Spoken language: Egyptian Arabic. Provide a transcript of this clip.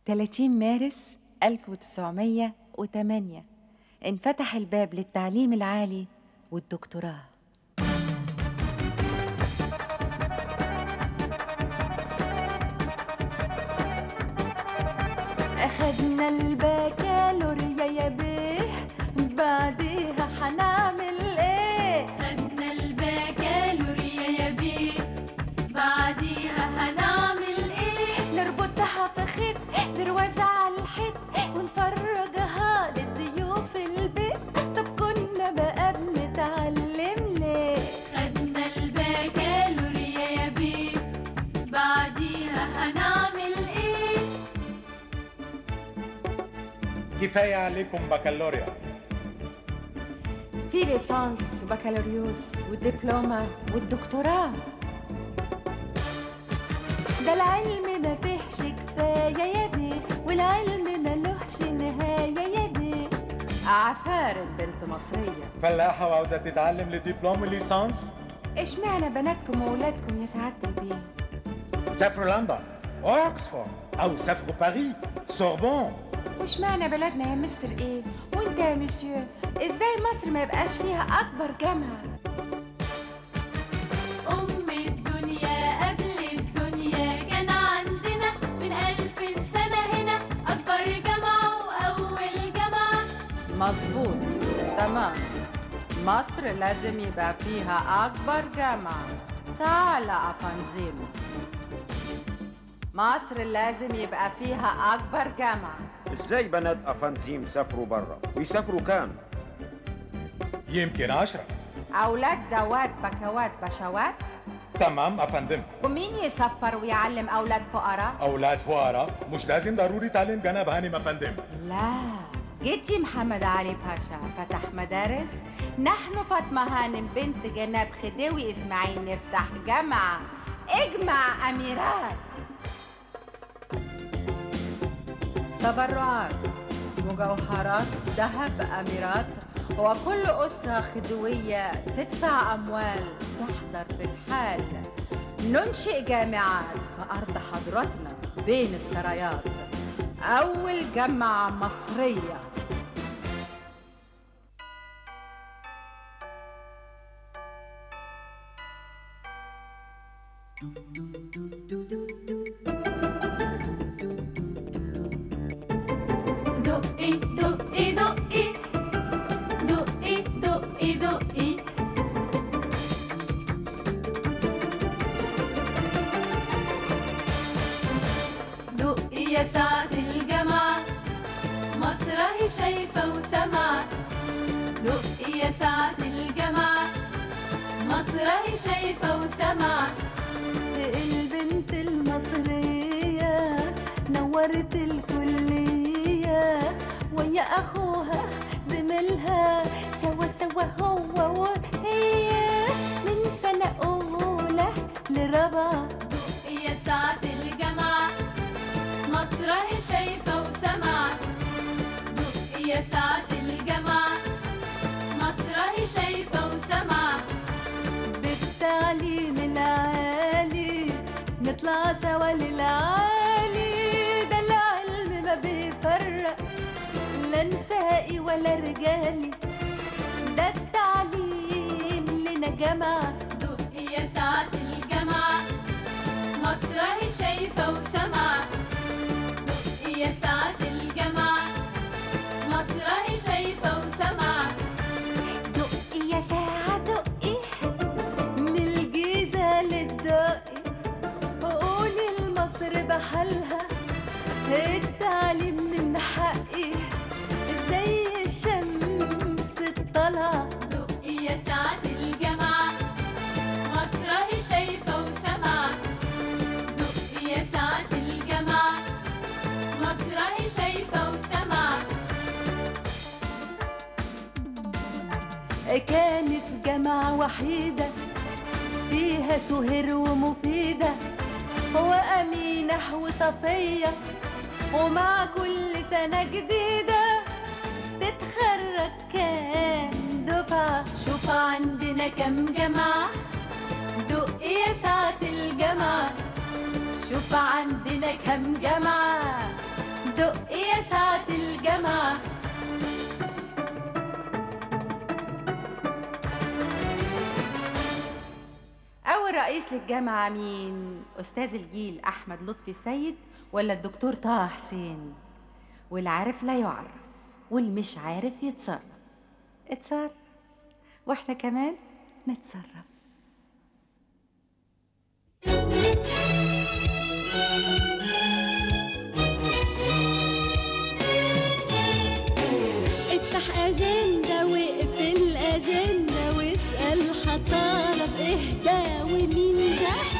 30 مارس 1908 انفتح الباب للتعليم العالي والدكتوراه أخدنا البكالوريا يا بيه بعديها حنعمل ايه خدنا البكالوريا يا بيه بعديها هنعمل ايه نربطها في خيط برواز على الحيط ونفرجها للضيوف البيت طب كنا بقى بنتعلم ليه خدنا البكالوريا يا بيه بعديها هنعمل ايه كفاية عليكم بكالوريا في ليسانس وبكالوريوس والدبلومة والدكتوراه ده العلم ما فيهش كفاية يا بيه والعلم ملوحش نهاية يا بيه عفارم بنت مصرية فلاحة وعاوزة تتعلم لدبلوم ليسانس اشمعنى بناتكم وولادكم يا سعادة البيه سافروا لندن أو أكسفورد أو سافروا باريس سوربون واشمعنى بلدنا يا مستر ايه وانت يا مسيو ازاي مصر ما يبقاش فيها اكبر جامعة أم الدنيا قبل الدنيا كان عندنا من ألف سنة هنا أكبر جامعة وأول جامعة مظبوط تمام مصر لازم يبقى فيها أكبر جامعة تعال أفنزيم مصر لازم يبقى فيها أكبر جامعة ازاي بنات افنزيم سافروا بره ويسافروا كام يمكن عشرة أولاد زوات بكوات بشوات تمام أفندم ومين يسفر ويعلم أولاد فقراء؟ أولاد فقراء مش لازم ضروري تعلم جناب هانم أفندم لا جدي محمد علي باشا فتح مدارس نحن فاطمة هانم بنت جناب خديوي إسماعيل نفتح جامعة اجمع أميرات تبرعات مجوهرات ذهب أميرات وكل أسرة خديوية تدفع أموال تحضر بالحال ننشئ جامعات في أرض حضرتنا بين السرايات أول جامعة مصرية دقي دقي دقي دقي دقي دقي دقي يا سعد الجامعة مصر اهي شايفة وسامعة دقي يا سعد الجامعة مصر اهي شايفة وسامعة البنت المصرية نورت الكلية ويا أخوها زميلها سوا سوا هو وهي من سنة أولى لرابعة دقي يا سعد الجامعة مصر اهي شايفة وسامعة دقي يا سعد الجامعة مصر اهي شايفة وسامعة بالتعليم العالي نطلع سوا للعالي ده العلم ما بيفرق لا نسائي ولا رجالي ده التعليم لنا جامعة دقي يا سعد الجامعة مصر اهي شايفة وسامعة دقي يا سعد الجامعة مصر اهي شايفة وسامعة دقي يا ساعة دقي من الجيزة للدقي قولي لمصر بحالها التعليم من حقي زي الشمس الطلعة دقي يا سعد الجامعة مصر اهي شايفة وسامعة دقي يا سعد الجامعة مصر اهي شايفة وسامعة كانت جامعة وحيدة فيها سهر ومفيدة وأمينة وصفية ومع كل سنة جديدة تتخرج كام دفعة شوف عندنا كم جامعة دق يا ساعة الجامعة شوف عندنا كم جامعة ساعة الجامعة أول رئيس للجامعة مين؟ أستاذ الجيل أحمد لطفي السيد ولا الدكتور طه حسين؟ والعارف لا يعرف والمش عارف يتصرف اتصرف واحنا كمان نتصرف